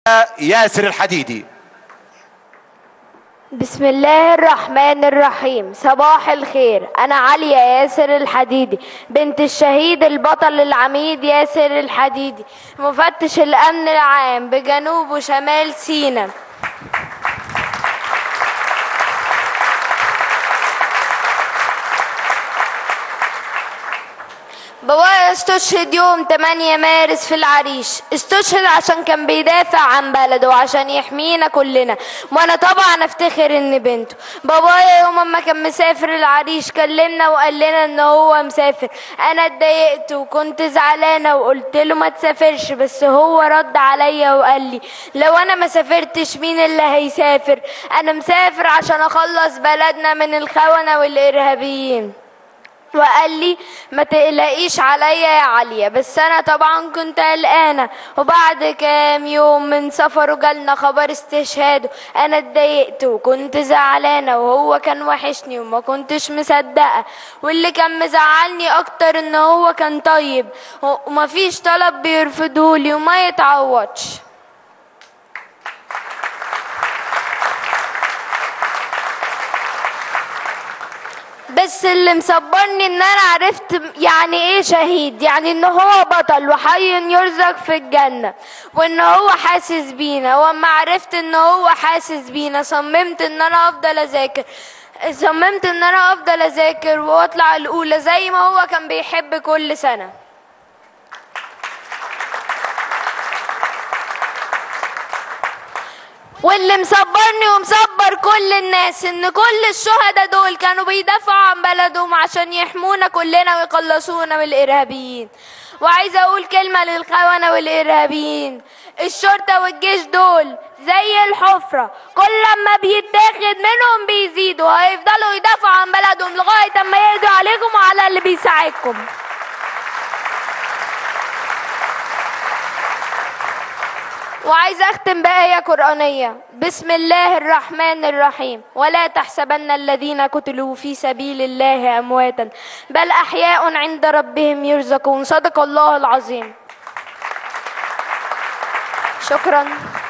ياسر الحديدي بسم الله الرحمن الرحيم صباح الخير أنا عليا ياسر الحديدي بنت الشهيد البطل العميد ياسر الحديدي مفتش الأمن العام بجنوب وشمال سيناء بابايا استشهد يوم 8 مارس في العريش استشهد عشان كان بيدافع عن بلده وعشان يحمينا كلنا وانا طبعا افتخر ان بنته بابايا يوم ما كان مسافر العريش كلمنا وقال لنا ان هو مسافر انا اتضايقت وكنت زعلانه وقلت له ما تسافرش بس هو رد عليا وقال لي لو انا ما سافرتش مين اللي هيسافر انا مسافر عشان اخلص بلدنا من الخونه والارهابيين وقال لي ما تقلقيش عليا يا عليا بس انا طبعا كنت قلقانه وبعد كام يوم من سفره جالنا خبر استشهاده انا اتضايقت وكنت زعلانه وهو كان وحشني وما كنتش مصدقه واللي كان مزعلني اكتر ان هو كان طيب ومفيش طلب بيرفضهولي وما يتعوضش بس اللي مصبرني ان انا عرفت يعني ايه شهيد يعني ان هو بطل وحي يرزق في الجنة وان هو حاسس بينا واما عرفت ان هو حاسس بينا صممت ان انا افضل اذاكر صممت ان انا افضل اذاكر واطلع الاولى زي ما هو كان بيحب كل سنه واللي مصبرني ومصبر كل الناس ان كل الشهداء دول كانوا بيدافعوا عن بلدهم عشان يحمونا كلنا ويخلصونا من الارهابيين وعايزه اقول كلمه للخونه والارهابيين الشرطه والجيش دول زي الحفره كل لما بيتاخد منهم بيزيدوا هيفضلوا يدافعوا عن بلدهم لغايه اما يقضوا عليكم وعلى اللي بيساعدكم وعايز اختم بآية قرآنية بسم الله الرحمن الرحيم ولا تحسبن الذين قتلوا في سبيل الله أمواتا بل أحياء عند ربهم يرزقون صدق الله العظيم شكرا